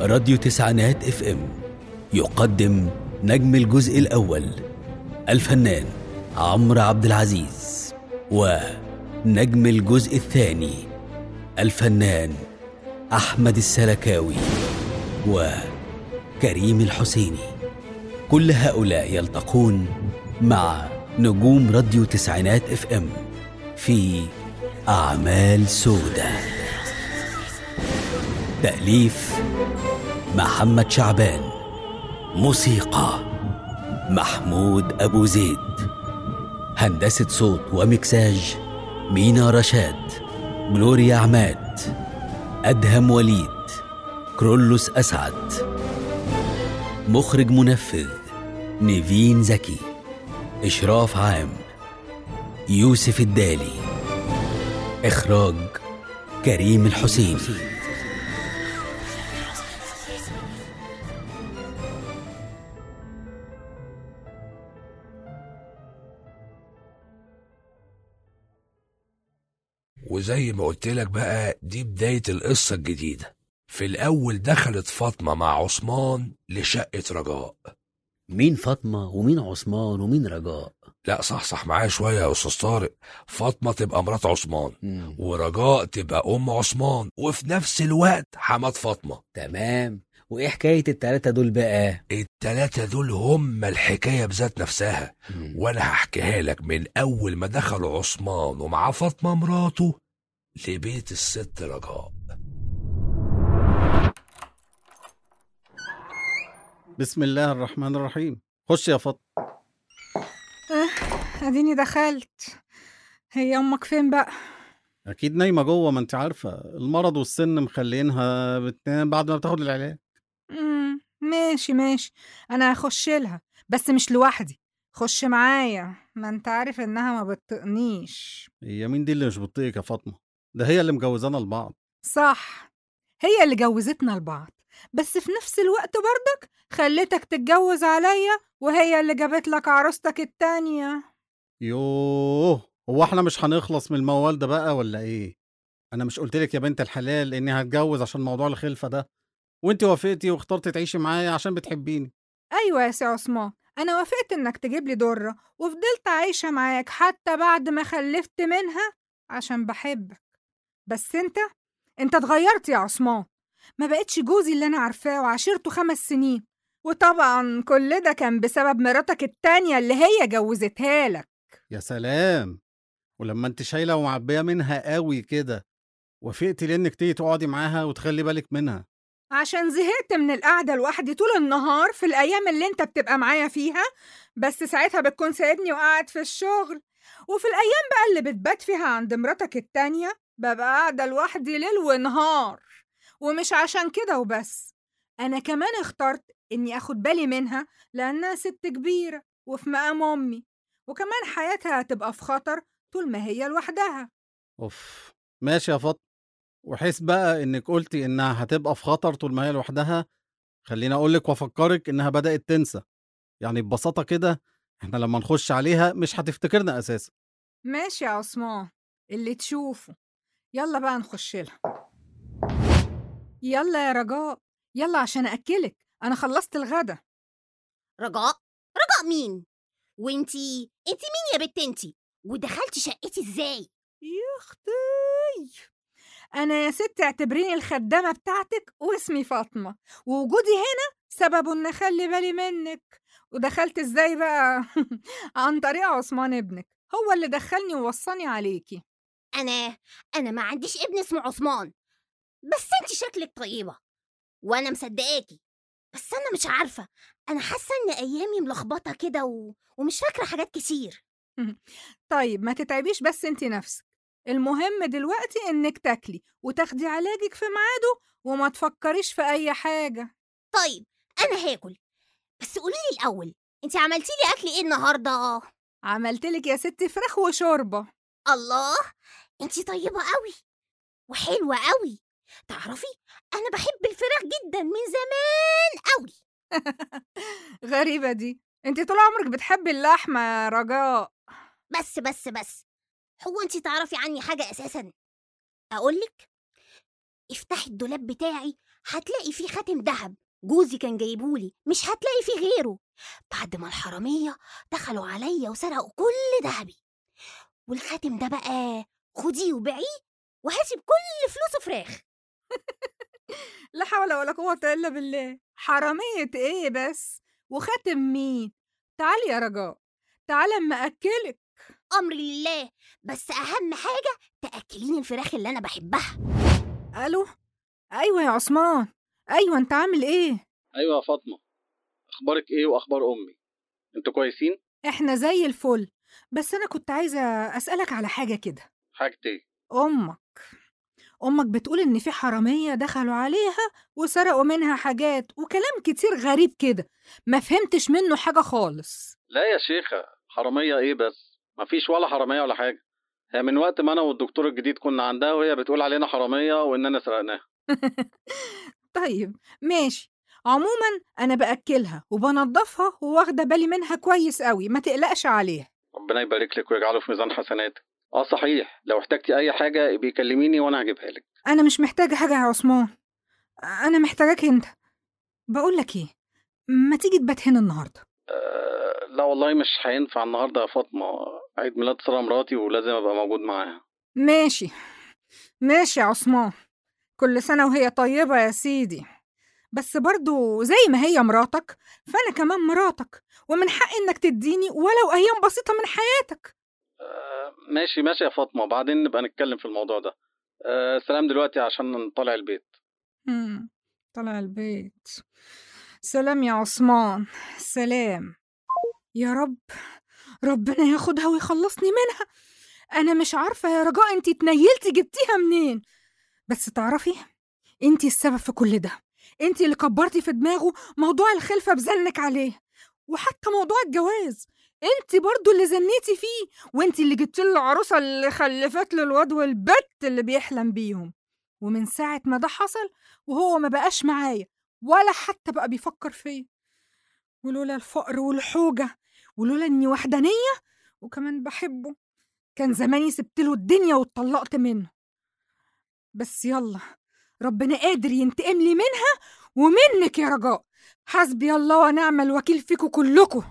راديو تسعينات اف ام يقدم نجم الجزء الأول الفنان عمرو عبد العزيز ونجم الجزء الثاني الفنان أحمد السلكاوي وكريم الحسيني كل هؤلاء يلتقون مع نجوم راديو تسعينات اف ام في أعمال سودة تأليف محمد شعبان موسيقى محمود أبو زيد هندسة صوت ومكساج مينا رشاد جلوريا عماد أدهم وليد كرولوس أسعد مخرج منفذ نيفين زكي إشراف عام يوسف الدالي إخراج كريم الحسين وزي ما قلت لك بقى دي بداية القصة الجديدة في الأول دخلت فاطمة مع عثمان لشقة رجاء مين فاطمة ومين عثمان ومين رجاء لا صح صح معايا شوية يا أستاذ طارق فاطمة تبقى مرات عثمان ورجاء تبقى أم عثمان وفي نفس الوقت حماد فاطمة تمام وإيه حكاية التلاتة دول بقى التلاتة دول هم الحكاية بذات نفسها وأنا هحكيها لك من أول ما دخلوا عثمان ومعاه فاطمة مراته لبيت الست رجاء بسم الله الرحمن الرحيم خش يا فاطمه اديني دخلت هي امك فين بقى اكيد نايمه جوه ما انت عارفه المرض والسن مخلينها بتنام بعد ما بتاخد العلاج مم. ماشي ماشي انا هخش لها بس مش لوحدي خش معايا ما انت عارف انها ما بتطقنيش هي مين دي اللي مش بتطيقك يا فاطمه ده هي اللي مجوزانا لبعض صح هي اللي جوزتنا لبعض بس في نفس الوقت برضك خلتك تتجوز عليا وهي اللي جابت لك عروستك التانية يوه هو احنا مش هنخلص من الموال ده بقى ولا ايه انا مش قلت لك يا بنت الحلال اني هتجوز عشان موضوع الخلفه ده وانت وافقتي واخترتي تعيشي معايا عشان بتحبيني ايوه يا سي عثمان انا وافقت انك تجيب لي درة وفضلت عايشة معاك حتى بعد ما خلفت منها عشان بحبك بس انت انت اتغيرت يا عثمان ما بقتش جوزي اللي انا عارفاه وعاشرته خمس سنين وطبعا كل ده كان بسبب مراتك التانية اللي هي جوزتها لك يا سلام ولما انت شايله ومعبيه منها قوي كده وافقتي لانك تيجي تقعدي معاها وتخلي بالك منها عشان زهقت من القعدة لوحدي طول النهار في الأيام اللي أنت بتبقى معايا فيها بس ساعتها بتكون سايبني وقاعد في الشغل وفي الأيام بقى اللي بتبات فيها عند مراتك التانية ببقى قاعدة لوحدي ليل ونهار ومش عشان كده وبس أنا كمان اخترت إني أخد بالي منها لأنها ست كبيرة وفي مقام أمي وكمان حياتها هتبقى في خطر طول ما هي لوحدها اوف ماشي يا فاطمه وحيث بقى انك قلتي انها هتبقى في خطر طول ما هي لوحدها خليني اقول لك وافكرك انها بدات تنسى يعني ببساطه كده احنا لما نخش عليها مش هتفتكرنا اساسا ماشي يا عثمان اللي تشوفه يلا بقى نخش لها يلا يا رجاء يلا عشان أكلك أنا خلصت الغدا رجاء رجاء مين وانتي انتي مين يا بت انتي ودخلتي شقتي ازاي يا اختي انا يا ست اعتبريني الخدامه بتاعتك واسمي فاطمه ووجودي هنا سببه ان اخلي بالي منك ودخلت ازاي بقى عن طريق عثمان ابنك هو اللي دخلني ووصاني عليكي انا انا ما عنديش ابن اسمه عثمان بس انتي شكلك طيبه وانا مصدقاكي بس انا مش عارفه انا حاسه ان ايامي ملخبطه كده و... ومش فاكره حاجات كتير طيب ما تتعبيش بس انت نفسك المهم دلوقتي انك تاكلي وتاخدي علاجك في ميعاده وما تفكريش في اي حاجه طيب انا هاكل بس قولي لي الاول انتي عملتي لي اكل ايه النهارده عملتلك يا ستي فراخ وشوربه الله انتي طيبه قوي وحلوه قوي تعرفي انا بحب الفراخ جدا من زمان قوي غريبه دي انت طول عمرك بتحبي اللحمه يا رجاء بس بس بس هو انتي تعرفي عني حاجه اساسا اقولك افتحي الدولاب بتاعي هتلاقي فيه خاتم دهب جوزي كان جايبهولي مش هتلاقي فيه غيره بعد ما الحرامية دخلوا عليا وسرقوا كل دهبي والخاتم ده بقى خديه وبيعيه وهاتي بكل فلوسه فراخ لا حول ولا قوة إلا بالله حرامية إيه بس وخاتم مين تعالي يا رجاء تعالي أما أكلك أمر لله بس أهم حاجة تأكليني الفراخ اللي أنا بحبها ألو أيوة يا عثمان أيوة أنت عامل إيه ايوه يا فاطمه اخبارك ايه واخبار امي انتوا كويسين إحنا زي الفل بس أنا كنت عايزة أسألك على حاجة كده حاجة ايه أمك أمك بتقول إن في حرامية دخلوا عليها وسرقوا منها حاجات وكلام كتير غريب كده ما فهمتش منه حاجة خالص لا يا شيخة حرامية ايه بس مفيش ولا حرامية ولا حاجة هي من وقت ما انا والدكتور الجديد كنا عندها وهي بتقول علينا حرامية واننا سرقناها طيب ماشي عموما أنا بأكلها وبنضفها وواخدة بالي منها كويس قوي ما تقلقش عليها ربنا يبارك لك ويجعله في ميزان حسناتك اه صحيح لو احتجتي اي حاجة بيكلميني وانا هجيبها لك أنا مش محتاجة حاجة يا عثمان أنا محتاجاك أنت بقول لك إيه ما تيجي تبات هنا النهاردة أه لا والله مش هينفع النهاردة يا فاطمة عيد ميلاد سارة مراتي ولازم ابقى موجود معاها ماشي ماشي يا عثمان كل سنة وهي طيبة يا سيدي بس برضو زي ما هي مراتك فأنا كمان مراتك ومن حقي إنك تديني ولو أيام بسيطة من حياتك أه ماشي ماشي يا فاطمة بعدين نبقى نتكلم في الموضوع ده أه سلام دلوقتي عشان نطلع البيت مم. طلع البيت سلام يا عثمان سلام يا رب ربنا ياخدها ويخلصني منها أنا مش عارفة يا رجاء أنتي اتنيلتي جبتيها منين بس تعرفي أنتي السبب في كل ده أنتي اللي كبرتي في دماغه موضوع الخلفة بزنك عليه وحتى موضوع الجواز انتي برضو اللي زنيتي فيه وانتي اللي جبتي له العروسة اللي خلفت له الواد والبت اللي بيحلم بيهم ومن ساعة ما ده حصل وهو ما بقاش معايا ولا حتى بقى بيفكر فيا ولولا الفقر والحوجة ولولا اني وحدانية وكمان بحبه كان زماني سبت له الدنيا واتطلقت منه بس يلا ربنا قادر ينتقم لي منها ومنك يا رجاء حسبي الله ونعم الوكيل فيكم كلكم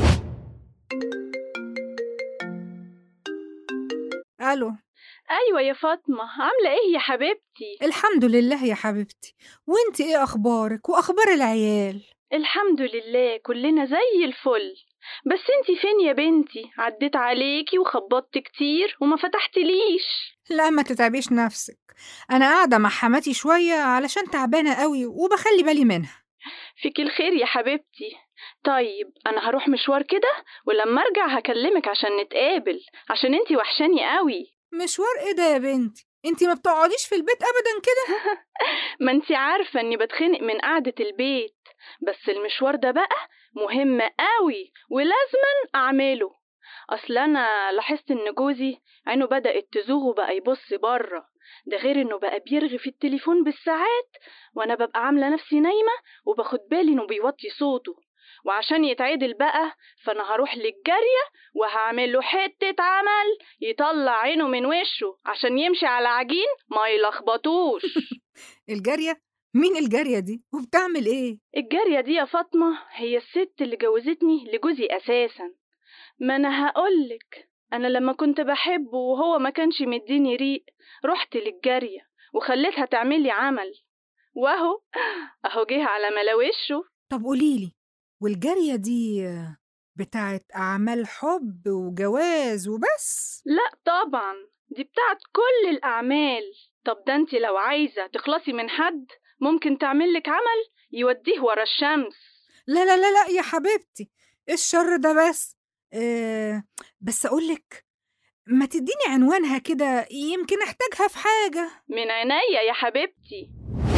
الو أيوة يا فاطمة عاملة إيه يا حبيبتي؟ الحمد لله يا حبيبتي وانت ايه اخبارك واخبار العيال الحمد لله كلنا زي الفل بس انتي فين يا بنتي؟ عديت عليكي وخبطت كتير وما فتحتليش لا ما تتعبيش نفسك انا قاعده مع حماتي شويه علشان تعبانه قوي وبخلي بالي منها فيك الخير يا حبيبتي طيب أنا هروح مشوار كده ولما أرجع هكلمك عشان نتقابل عشان انتي وحشاني قوي مشوار ايه ده يا بنتي انتي ما بتقعديش في البيت ابدا كده ما انتي عارفة اني بتخنق من قعدة البيت بس المشوار ده بقى مهم قوي ولازما اعمله اصل انا لاحظت ان جوزي عينه بدأت تزوغ وبقى يبص بره ده غير انه بقى بيرغي في التليفون بالساعات وانا ببقى عاملة نفسي نايمة وباخد بالي انه بيوطي صوته وعشان يتعدل بقى فانا هروح للجارية وهعمل له حتة عمل يطلع عينه من وشه عشان يمشي على عجين ما يلخبطوش الجاريه مين الجاريه دي وبتعمل ايه الجارية دي يا فاطمة هي الست اللي جوزتني لجوزي أساسا ما أنا هقولك أنا لما كنت بحبه وهو ما كانش مديني ريق رحت للجارية وخليتها تعملي عمل وأهو أهو جه على ملاوشه طب قوليلي والجاريه دي بتاعت اعمال حب وجواز وبس لا طبعا دي بتاعت كل الأعمال طب ده انت لو عايزة تخلصي من حد ممكن تعملك عمل يوديه ورا الشمس لا لا لا لا يا حبيبتي إيه الشر ده بس آه بس اقولك ما تديني عنوانها كده يمكن احتاجها في حاجه من عينيا يا حبيبتي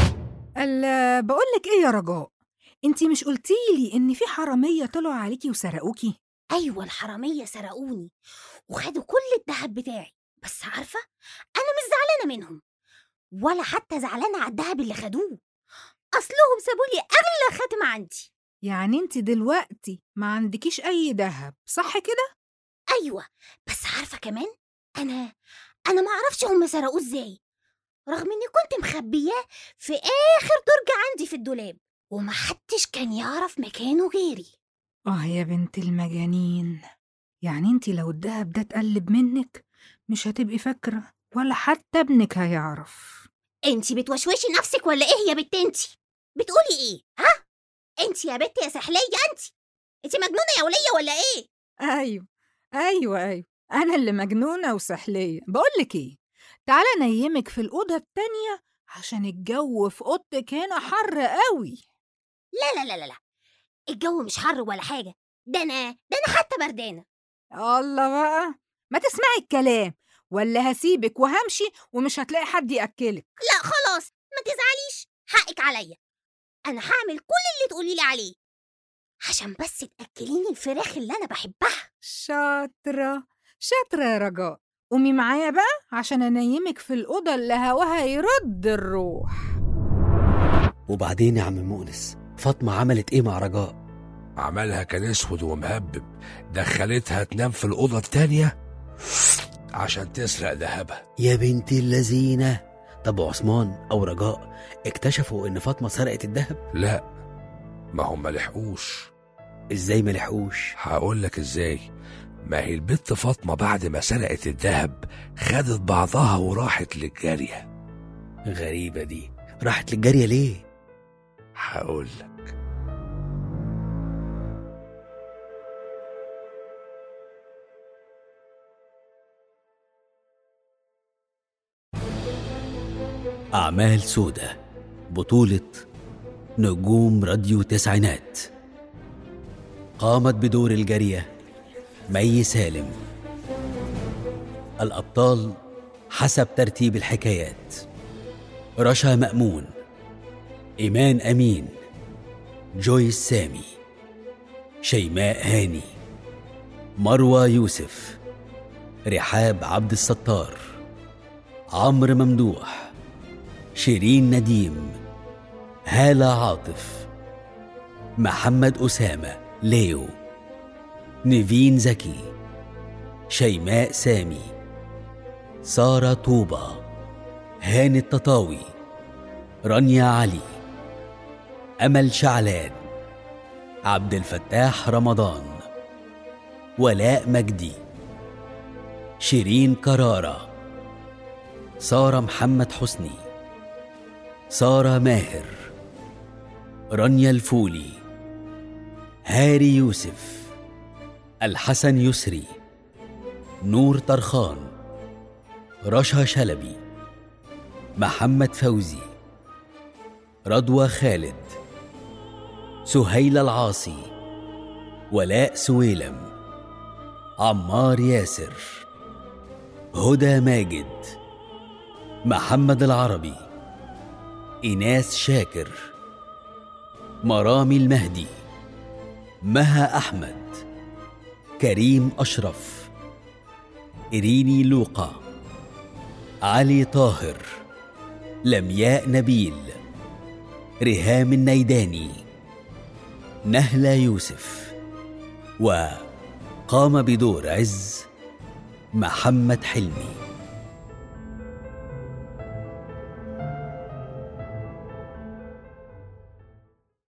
ال- بقولك ايه يا رجاء انتي مش قلتيلي ان في حراميه طلعوا عليكي وسرقوكي أيوة الحرامية سرقوني وخدوا كل الدهب بتاعي بس عارفة أنا مش زعلانة منهم ولا حتى زعلانة على الدهب اللي خدوه أصلهم سابولي أغلى خاتم عندي يعني انتي دلوقتي ما عندكيش اي دهب صح كده أيوة بس عارفة كمان أنا أنا ما أعرفش هم سرقوه إزاي رغم إني كنت مخبياه في آخر درج عندي في الدولاب ومحدش كان يعرف مكانه غيري آه يا بنت المجانين يعني انت لو الدهب ده اتقلب منك مش هتبقي فاكرة ولا حتى ابنك هيعرف انتي بتوشوشي نفسك ولا ايه يا بت انتي بتقولي ايه ها انتي يا بت يا سحلية انتي انتي مجنونة يا ولية ولا ايه أيوة أيوة أيوة أنا اللي مجنونة وسحلية بقولك إيه تعالى نيمك في الأوضة التانية عشان الجو في أوضتك هنا حر قوي لا لا لا لا لا الجو مش حر ولا حاجة ده انا ده انا حتى بردانة الله بقى ما تسمعي الكلام ولا هسيبك وهمشي ومش هتلاقي حد يأكلك لا خلاص ما تزعليش حقك عليا انا هعمل كل اللي تقوليلي عليه عشان بس تأكليني الفراخ اللي انا بحبها شاطرة شاطرة يا رجاء قومي معايا بقى عشان أنيمك في الأوضة اللي هواها يرد الروح وبعدين يا عم مؤنس فاطمة عملت ايه مع رجاء عملها كان اسود ومهبب دخلتها تنام في الأوضة التانية عشان تسرق ذهبها يا بنت اللذينة طب عثمان او رجاء اكتشفوا ان فاطمة سرقت الذهب لا ما هم ما لحقوش ازاي ما لحقوش هقول لك ازاي ما هي البت فاطمة بعد ما سرقت الذهب خدت بعضها وراحت للجارية غريبة دي راحت للجارية ليه هقول لك أعمال سودة بطولة نجوم راديو تسعينات قامت بدور الجارية مي سالم الأبطال حسب ترتيب الحكايات رشا مأمون إيمان أمين جويس سامي شيماء هاني مروى يوسف رحاب عبد الستار عمرو ممدوح شيرين نديم هالة عاطف محمد أسامة ليو نيفين زكي شيماء سامي سارة طوبة هاني التطاوي رانيا علي أمل شعلان عبد الفتاح رمضان ولاء مجدي شيرين كرارة سارة محمد حسني سارة ماهر رانيا الفولي هاري يوسف الحسن يسري نور طرخان رشا شلبي محمد فوزي رضوى خالد سهيل العاصي ولاء سويلم عمار ياسر هدى ماجد محمد العربي إناس شاكر مرامي المهدي مها أحمد كريم أشرف إريني لوقا علي طاهر لمياء نبيل ريهام النيداني نهلة يوسف وقام بدور عز محمد حلمي